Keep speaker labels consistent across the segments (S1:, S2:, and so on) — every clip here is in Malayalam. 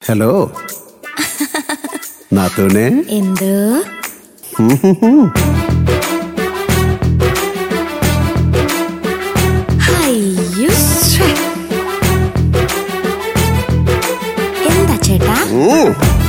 S1: ഹലോ നാത്തൂനെ
S2: എന്തോ അയ്യോ ശ്ശേ. എന്താ ചേട്ടാ
S1: ഉം.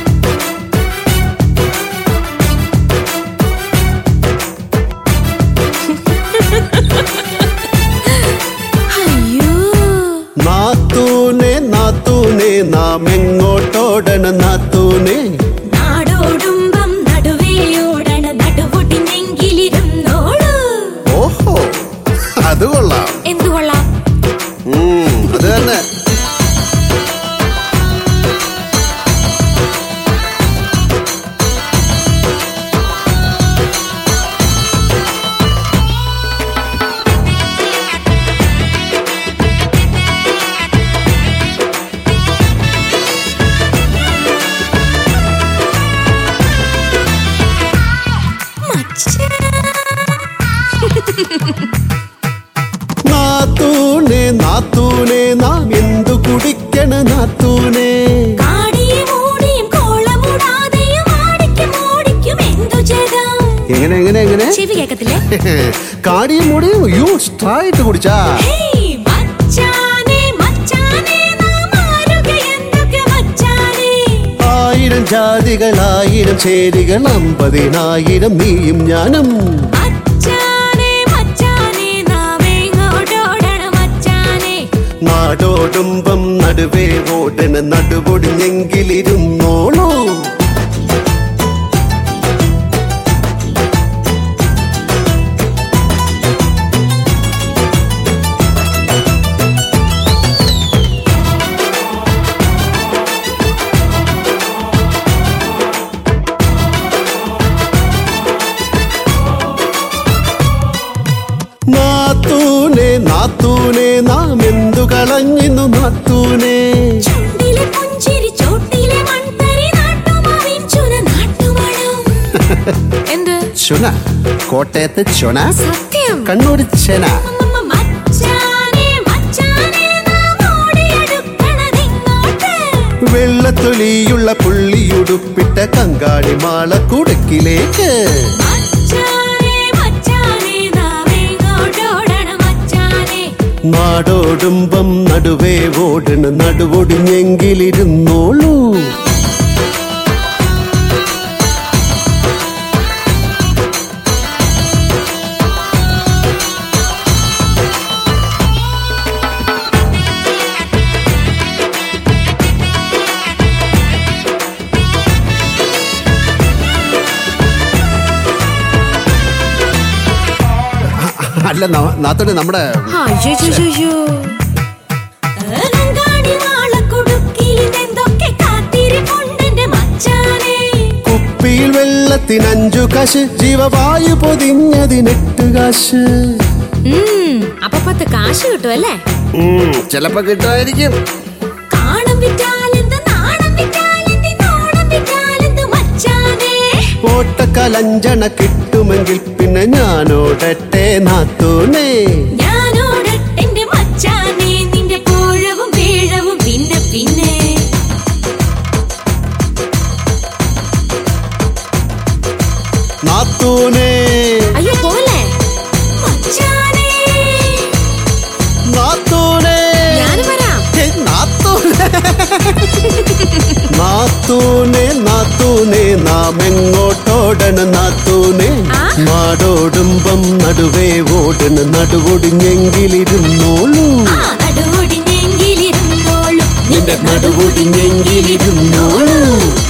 S2: അയ്യോ
S1: നാത്തൂനെ നാത്തൂനെ നാം എങ്ങോട്ടോടണ നാത്തൂനെ
S2: നാടോടുമ്പം നടുവേയോടണ നടുവൊടിഞ്ഞെങ്കിലിരുന്നോളൂ
S1: ഓഹോ അത് കൊള്ളാം
S2: എന്തു കൊള്ളാം
S1: ഉം, അത് തന്നെ
S2: മച്ചാ.
S1: നാത്തൂനെ നാത്തൂനെ നാം എന്തു കുടിക്കണ നാത്തൂനെ
S2: കാടിയും മൂടിയും കോളമൂടാതെയും ആടിക്കും ഓടിക്കും എന്തു ചെയ്താം
S1: എങ്ങനെ എങ്ങനെ എങ്ങനെ
S2: ചെവി കേക്കത്തില്ലേ
S1: കാടിയും മുടിയും യൂ സ്ട്രായിട്ട് കുടിച്ചാ
S2: ഹേയ് മച്ചാനെ മച്ചാനെ നാം ആരുക എന്തൊക്കെ മച്ചാനെ
S1: ആയിരം ജാതികളായിരം ചേരികൾ അമ്പതിനായിരം നീയും ഞാനും
S2: മച്ചാനെ മച്ചാനെ നാം എങ്ങോട്ടോടണം മച്ചാനെ
S1: നാടോടുമ്പം നടുവേ ഓടണ നടുപൊടിഞ്ഞെങ്കിലിരുന്നോളൂ നാത്തൂനെ നാത്തൂനെ നാം എന്തു കളഞ്ഞിന്നു നാത്തൂനെ
S2: ചുണ്ടിലെ പുഞ്ചിരി ചോട്ടിലെ മൺതരി നാട്ടുമാവിൻ ചുന നാട്ടുമണം എന്ത്
S1: ചുന കോട്ടയത്തെ ചുന
S2: സത്യം
S1: കണ്ണൂർ ചെന
S2: മമ്മ മച്ചാനെ മച്ചാനെ നാം ഓടിയെടുക്കണതിങ്ങോട്ട്
S1: വെള്ളത്തൊലിയുള്ള പുള്ളിയുടുപ്പിട്ട കങ്കാണി മാള കുടുക്കിലേക്ക്
S2: മച്ചാനെ മച്ചാനെ നാം എങ്ങോട്ടോടണം മച്ചാനെ
S1: നാടോടുമ്പം നടുവേ ഓടണ നടുവൊടിഞ്ഞെങ്കിലിരുന്നോളൂ അല്ല ന- നാത്തോടെ നമ്മുടെ
S2: അലങ്കാടി വാളക്കുടുക്കിലിനെന്തൊക്കെ കാത്തിരിപ്പുണ്ടെന്റെ മച്ചാനെ
S1: കുപ്പിയിൽ വെള്ളത്തിനഞ്ചു കാശ് ജീവവായു പൊതിഞ്ഞതിനെട്ട് കാശ്
S2: ഉം, അപ്പൊ പത്ത് കാശ് കിട്ടുമല്ലേ
S1: ഉം, ചിലപ്പോ കിട്ടുമായിരിക്കും
S2: കാണം വിറ്റാലെന്ത് നാണം വിറ്റാലെന്ത് നോണം വിറ്റാലെന്ത് മച്ചാനെ
S1: ഓട്ടക്കലഞ്ചണ കിട്ടുമെങ്കിൽ പിന്നെ ഞാനോടട്ടെ നാത്തൂനെ
S2: ഞാനോടട്ടെന്റെ മച്ചാനെ നിന്റെ പൂഴവും വീഴവും പിന്നെ പിന്നെ
S1: നാത്തൂനെ
S2: അയ്യോ പോലെ മച്ചാനെ
S1: നാത്തൂനെ
S2: ഞാനും വരാം
S1: ഹേ, നാത്തൂനെ നാത്തൂനെ നാത്തൂനെ നാം എങ്ങോട്ടോടണ നാത്തൂനെ
S2: ആ?
S1: നാടോടുമ്പം നടുവേ ഓടണ നടുവൊടിഞ്ഞെങ്കിലിരുന്നോളൂ
S2: ആ നടുവൊടിഞ്ഞെങ്കിലിരുന്നോളും
S1: നിന്റെ നടുവൊടിഞ്ഞെങ്കിലിരുന്നോളൂ